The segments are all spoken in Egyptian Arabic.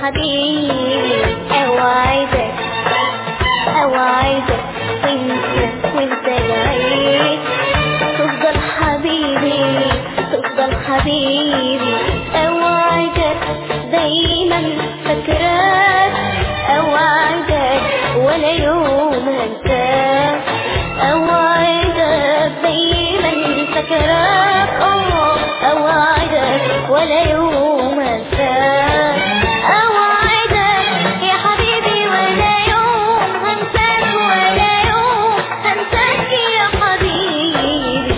حبيبي اوعدك اوعدك وانت وانت بعيد تفضل حبيبي تفضل حبيبي اوعدك دايما فاكراك اوعدك ولا يوم انساك اوعدك دايما فاكراك اه اوعدك ولا يوم انساك اوعدك يا حبيبي ولا يوم هنساك ولا يوم هنساك يا حبيبي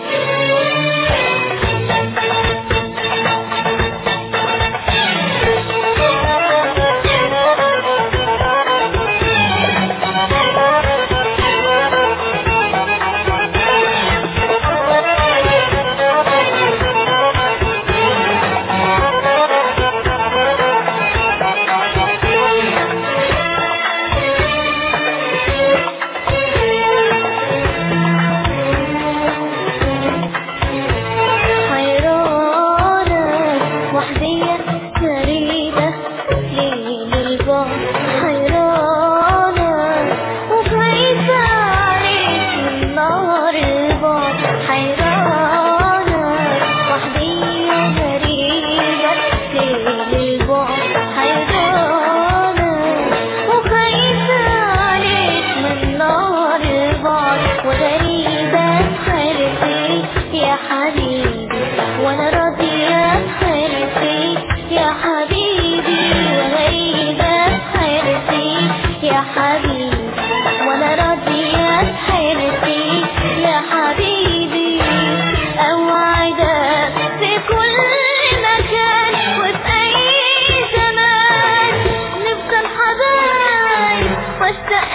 حيرانة وحدية غريبة ليل البعد حيرانة وخايفة عليك من نار البعد حيرانة وحدية غريبة ليل البعد حيرانة وخايفة عليك من نار البعد وغريبة حيرتي يا حبيبي وانا راضية بحيرتي يا حبيبي وغريبة بحيرتي يا حبيبي وانا راضية بحيرتي يا حبيبي اوعدك في كل مكان وفي اي زمان نفضل حبايب واشتاق